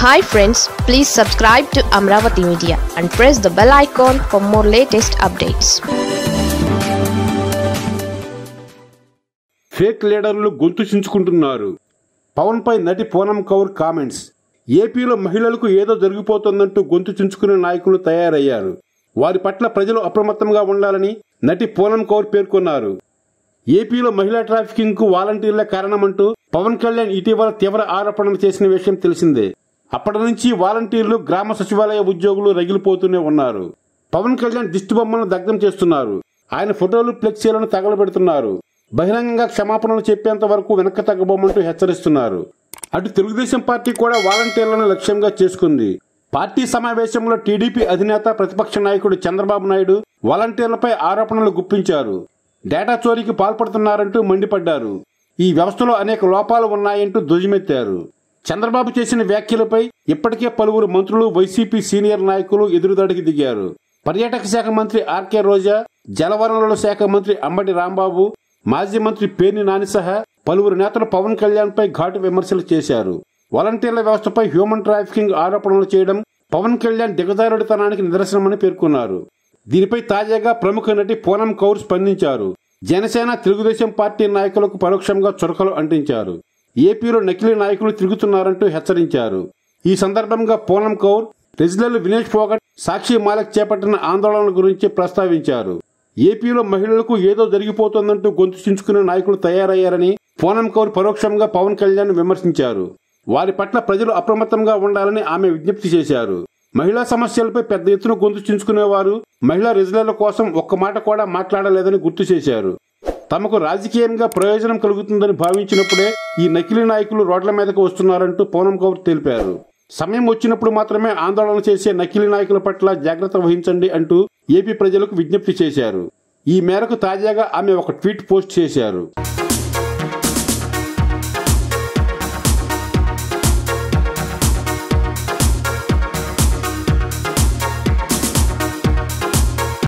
hi friends please subscribe to Amaravati media and press the bell icon for more latest updates fake లీడర్లు గొంతు చించుకుంటున్నారు పవన్ పై నటి Poonam Kaur comments ఏపీలో మహిళలకు ఏదో జరిగిపోతుందంటూ గొంతు చించుకునే నాయకులు తయారయ్యారు వారి పట్ల ప్రజలు అప్రమత్తంగా ఉండాలని నటి పూనం కౌర్ పేర్కొన్నారు ఏపీలో మహిళా ట్రాఫికింగ్ కు వాలంటీర్ల కారణమంటూ పవన్ కళ్యాణ్ ఇటీవల తీవ్ర ఆరోపణలు చేసిన విషయం తెలిసిందే అప్పటి నుంచి వాలంటీర్లు గ్రామ సచివాలయ ఉద్యోగులు రగిలిపోతూనే ఉన్నారు పవన్ కళ్యాణ్ దిష్టిబొమ్మలను దగ్ధం చేస్తున్నారు ఆయన ఫోటోలు ఫ్లెక్సీలను తగలబెడుతున్నారు బహిరంగంగా క్షమాపణలు చెప్పేంత వరకు వెనక్కి తగ్గబోమంటూ హెచ్చరిస్తున్నారు అటు తెలుగుదేశం పార్టీ కూడా వాలంటీర్లను లక్ష్యంగా చేసుకుంది పార్టీ సమావేశంలో టీడీపీ అధినేత ప్రతిపక్ష నాయకుడు చంద్రబాబు నాయుడు వాలంటీర్లపై ఆరోపణలు గుప్పించారు డేటా చోరీకి పాల్పడుతున్నారంటూ మండిపడ్డారు ఈ వ్యవస్థలో అనేక లోపాలు ఉన్నాయంటూ ధ్వజమెత్తారు చంద్రబాబు చేసిన వ్యాఖ్యలపై ఇప్పటికే పలువురు మంత్రులు వైసీపీ సీనియర్ నాయకులు ఎదురుదాడికి దిగారు పర్యాటక శాఖ మంత్రి ఆర్కే రోజా జలవనరుల శాఖ మంత్రి అంబటి రాంబాబు మాజీ మంత్రి పేర్ని నాని సహా పలువురు నేతలు పవన్ కళ్యాణ్ పై ఘాటు విమర్శలు చేశారు వాలంటీర్ల వ్యవస్థపై హ్యూమన్ ట్రాఫికింగ్ ఆరోపణలు చేయడం పవన్ కళ్యాణ్ దిగజారుడితనానికి నిదర్శనమని పేర్కొన్నారు దీనిపై తాజాగా ప్రముఖ నటి పూనం కౌర్ స్పందించారు జనసేన తెలుగుదేశం పార్టీ నాయకులకు పరోక్షంగా చురకలు అంటించారు ఏపీలో నకిలీ నాయకులు తిరుగుతున్నారంటూ హెచ్చరించారు ఈ సందర్భంగా పూనం కౌర్ రెజిలర్లు వినేష్ ఫోగట్ సాక్షి మాలక్ చేపట్టిన ఆందోళనల గురించి ప్రస్తావించారు ఏపీలో మహిళలకు ఏదో జరిగిపోతోందంటూ గొంతు చించుకునే నాయకులు తయారయ్యారని పూనం కౌర్ పరోక్షంగా పవన్ కళ్యాణ్ విమర్శించారు వారి పట్ల ప్రజలు అప్రమత్తంగా ఉండాలని ఆమె విజ్ఞప్తి చేశారు మహిళా సమస్యలపై పెద్ద ఎత్తున గొంతు చించుకునేవారు మహిళా రిజర్ల కోసం ఒక్క మాట కూడా మాట్లాడలేదని గుర్తు చేశారు తమకు రాజకీయంగా ప్రయోజనం కలుగుతుందని భావించినప్పుడే ఈ నకిలీ నాయకులు రోడ్ల మీదకు వస్తున్నారంటూ పూనం కౌర్ తెలిపారు సమయం వచ్చినప్పుడు మాత్రమే ఆందోళన చేసే నకిలీ నాయకుల పట్ల జాగ్రత్త వహించండి అంటూ ఏపీ ప్రజలకు విజ్ఞప్తి చేశారు ఈ మేరకు తాజాగా ఆమె ఒక ట్వీట్ పోస్ట్ చేశారు